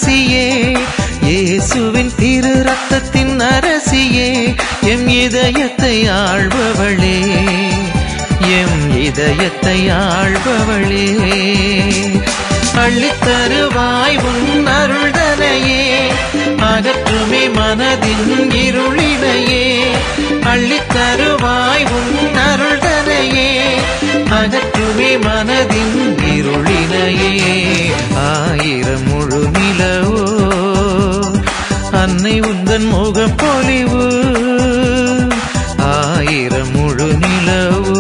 அரசியே இயேசுவின் திரு ரத்தத்தின் அரசியே எம் இதயத்தை ஆள்பவளே எம் இதயத்தை ஆள்பவளே அள்ளித்தருவாய் உன் அருள்தனையே அகற்றுமே மனதின் இருளினையே அள்ளித்தருவாய் உன் அருள்தனையே அகற்றுமே மனதின் இருளினையே ஆயிரம் முழு நிலவோ அன்னை உந்தன் முகப்பொலிவு ஆயிரம் முழு நிலவோ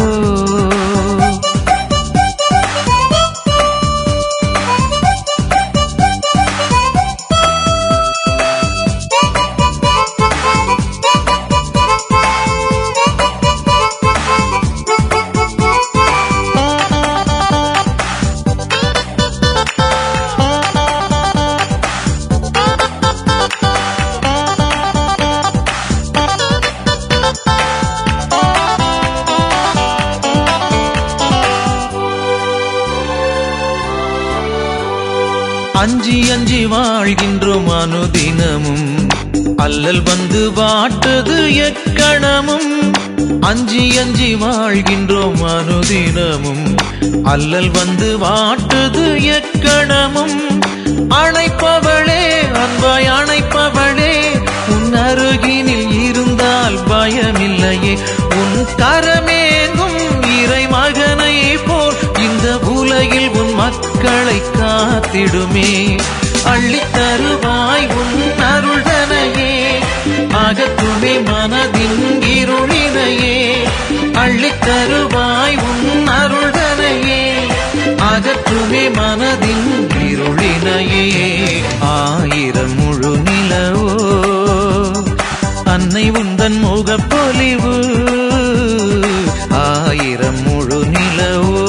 அஞ்சி அஞ்சி வாழ்கின்றோம் அனுதினமும் அல்லல் வந்து வாட்டுது எக்கணமும் அஞ்சி அஞ்சி வாழ்கின்றோம் அனுதினமும் அல்லல் வந்து வாட்டுது எக்கணமும் அணைப்பவளே அன்பாய் அணைப்பவளே உன் அருகினில் இருந்தால் பயமில்லையே உன் கரமேங்கும் இறை மகனை போல் இந்த உலகில் உன் மக்களை காத்திடுமே அள்ளித் தருவாய் உன் அருள்தனையே அகத்துமே மனதின் இருளினையே அள்ளித் தருவாய் உன் அருள்தனையே அகற்றுமே மனதின் இருளினையே ஆயிரம் முழு நிலவோ அன்னை உந்தன் முகப்பொலிவு ஆயிரம் முழு நிலவோ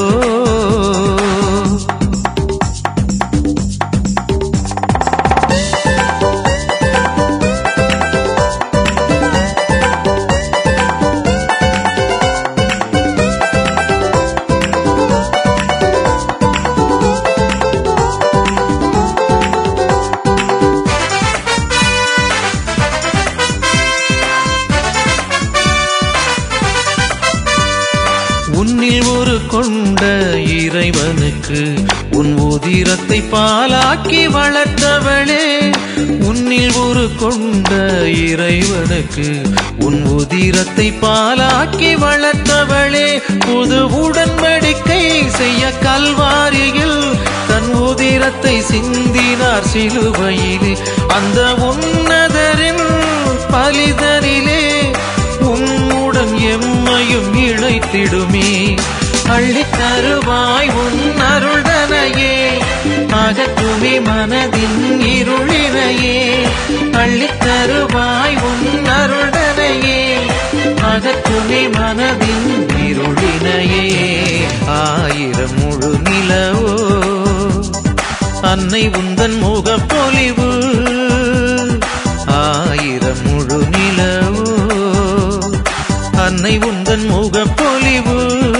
உன்னில் ஒரு கொண்ட இறைவனுக்கு உன் உதிரத்தை பாலாக்கி வளர்த்தவளே உன்னில் ஒரு கொண்ட இறைவனுக்கு உன் உதிரத்தை பாலாக்கி வளர்த்தவளே புது உடன்படிக்கை செய்ய கல்வாரியில் தன் உதிரத்தை சிந்தினார் சிலுவையிலே அந்த உன்னதரின் பலிதனிலே உம்முடன் எம்மையும் இழைத்திடுமே அள்ளித் தருவாய் உன் அருள்தனையே அகத்துமே மனதின் இருளினையே அள்ளித் தருவாய் உன் அருள்தனையே அகத்துமே மனதின் இருளினையே ஆயிரம் முழு நிலவோ அன்னை உந்தன் முகப்பொலிவு ஆயிரம் முழு நிலவோ அன்னை உந்தன் முகப்பொலிவு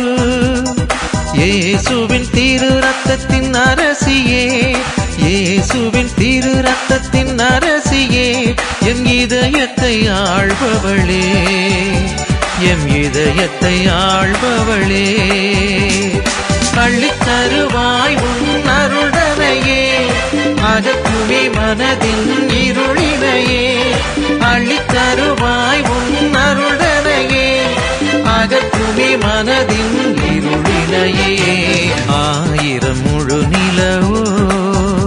இயேசுவின் திரு ரத்தத்தின் அரசியே இயேசுவின் திரு ரத்தத்தின் அரசியே என் இதயத்தை ஆள்பவளே எம் இதயத்தை ஆள்பவளே அள்ளித் தருவாய் உன் அருள்தனையே அகத்துமே மனதின் இருளினையே அள்ளித் தருவாய் உன் அருள்தனையே அகத்துமே மனதின் இருளினையே ஆயிரம் முழு நிலவோ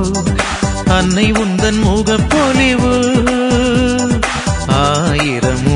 அன்னை உந்தன் முகப்பொலிவு ஆயிரம்